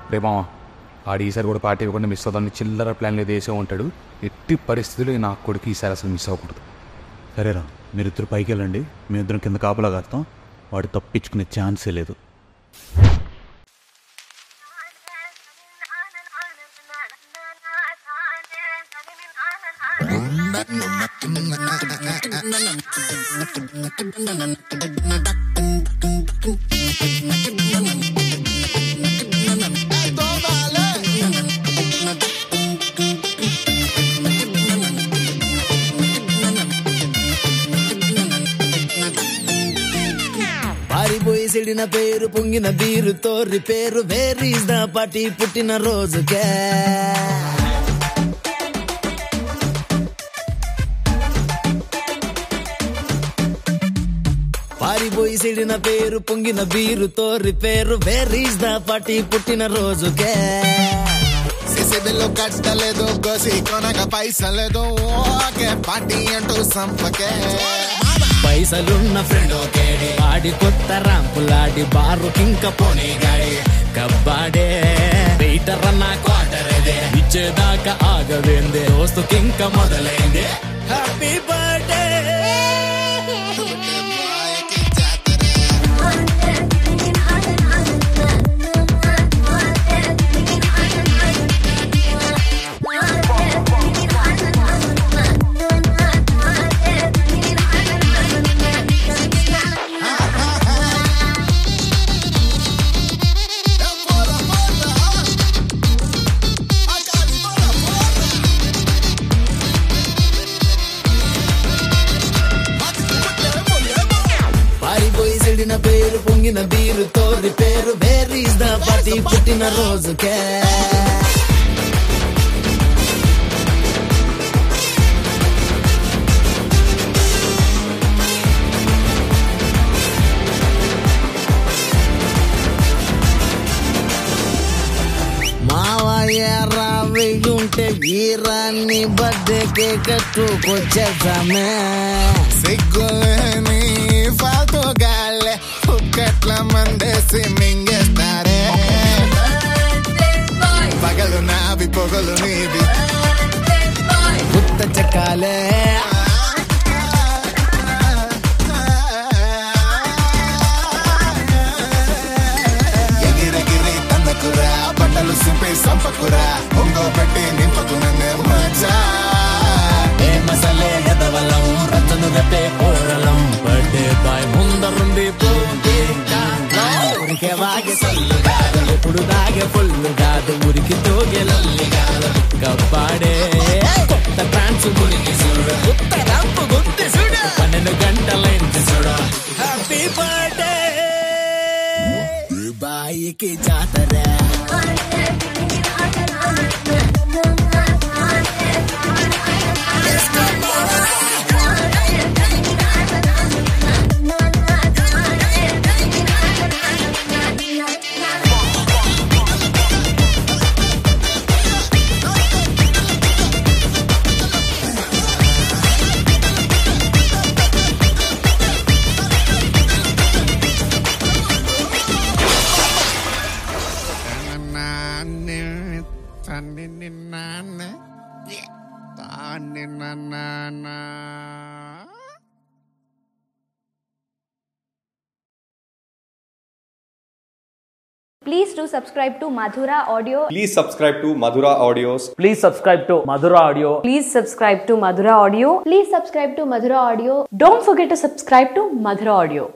రే మామ ఆడు ఈసారి కూడా పార్టీ ఇవ్వకుండా మిస్ అవుతాను చిల్లర ప్లాన్లు ఏదో వేసే ఉంటాడు ఎట్టి పరిస్థితుల్లో ఈ నా కొడుకు ఈసారి అసలు మిస్ అవ్వకూడదు సరేరా మీరిద్దరు పైకి వెళ్ళండి మేమిద్దరం కింద కాపలా కాస్తాం వాడు తప్పించుకునే ఛాన్సే లేదు పారిపోయి సిడిన పేరు పొంగిన బీరు తోరి పేరు వేరీస్ ద పాటి పుట్టిన రోజుకే పారిపోయి సిడిన పేరు పొంగిన బీరు తోరి పేరు వేరీస్ ద పాటి పుట్టిన రోజుకే సిసిబిల్లు కట్టలేదు కోసి కొనక పైసలేదు ఓకే పార్టీ అంటూ సంపకే పైసలున్న ఫ్రెండ్ ఒకేడి వాడి కొత్త రాంపులాడి బారు కింక పోనీ గాడి కబ్బాడే వెయిటర్ అన్న క్వార్టర్ ఇదే ఇచ్చేదాకా ఆగవేందే దోస్తు కింక మొదలైంది హ్యాపీ బర్త్డే పారిపోయి సిడిన పేరు పొంగిన బీరు తోరి పేరు వేరీస్ ద పాటి పుట్టిన రోజుకే మావయ్య రావి ఉంటే వీరాన్ని బర్త్డేకే కట్టుకొచ్చేసామే సిగ్గులేని ఫాల్తూ గాలే పుక్కట్ల మందేసి మింగేస్తారే పగలు నావి పొగలు నీవి గుత్త చెక్కాలే ఎగిరెగిరి తన్నకురా బట్టలు సింపే సంపకురా ఒంగో పెట్టి నింపకు నన్నే మజా ఏ మసలే ఎదవలం రచ్చను గట్టే కోరలం బర్త్డే బాయ్ ముందరుంది ఊరికే వాగే సల్లు కాదు ఎప్పుడు దాగే ఫుల్లు కాదు ఊరికి తోగే లల్లి కాదు కప్పాడే కొత్త ట్రాన్స్ గురికి చూడు కొత్త రంపు గుర్తి చూడు పన్నెండు గంటలైంది చూడు హ్యాపీ బర్త్డే బాయికి జాతర నాన్నే తన్ని నిన్నాన్న తాన్ని నన్నానా Please do subscribe to Madhura Audio. Please subscribe to Madhura Audios. Please subscribe to Madhura Audio. Please subscribe to Madhura Audio. Please subscribe to Madhura Audio. Don't forget to subscribe to Madhura Audio.